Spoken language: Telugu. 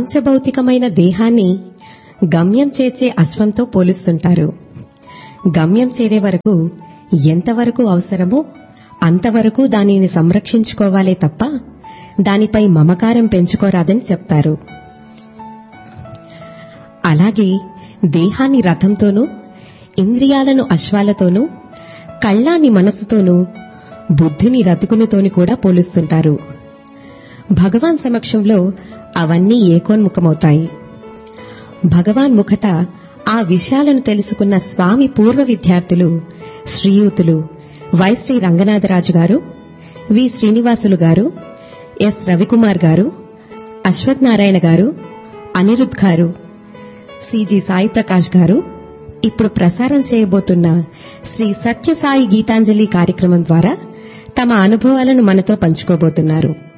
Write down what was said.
పాంచభౌతికమైన దేహాన్ని గమ్యం చేర్చే అశ్వంతో పోలుస్తుంటారు గమ్యం చేరే వరకు ఎంతవరకు అవసరమో అంతవరకు దానిని సంరక్షించుకోవాలే తప్ప దానిపై మమకారం పెంచుకోరాదని చెప్తారు అలాగే దేహాన్ని రథంతోనూ ఇంద్రియాలను అశ్వాలతోనూ కళ్ళాన్ని మనసుతోనూ బుద్ధుని రతుకునితోని కూడా పోలుస్తుంటారు భగవాన్ సమక్షంలో అవన్నీ ఏకోన్ముఖమవుతాయి భగవాన్ ముఖత ఆ విషయాలను తెలుసుకున్న స్వామి పూర్వ విద్యార్థులు శ్రీయూతులు వై శ్రీ రంగనాథరాజు గారు వి శ్రీనివాసులు గారు ఎస్ రవికుమార్ గారు అశ్వత్ నారాయణ గారు అనిరుద్ గారు సిజి సాయి ప్రకాష్ గారు ఇప్పుడు ప్రసారం చేయబోతున్న శ్రీ సత్యసాయి గీతాంజలి కార్యక్రమం ద్వారా తమ అనుభవాలను మనతో పంచుకోబోతున్నారు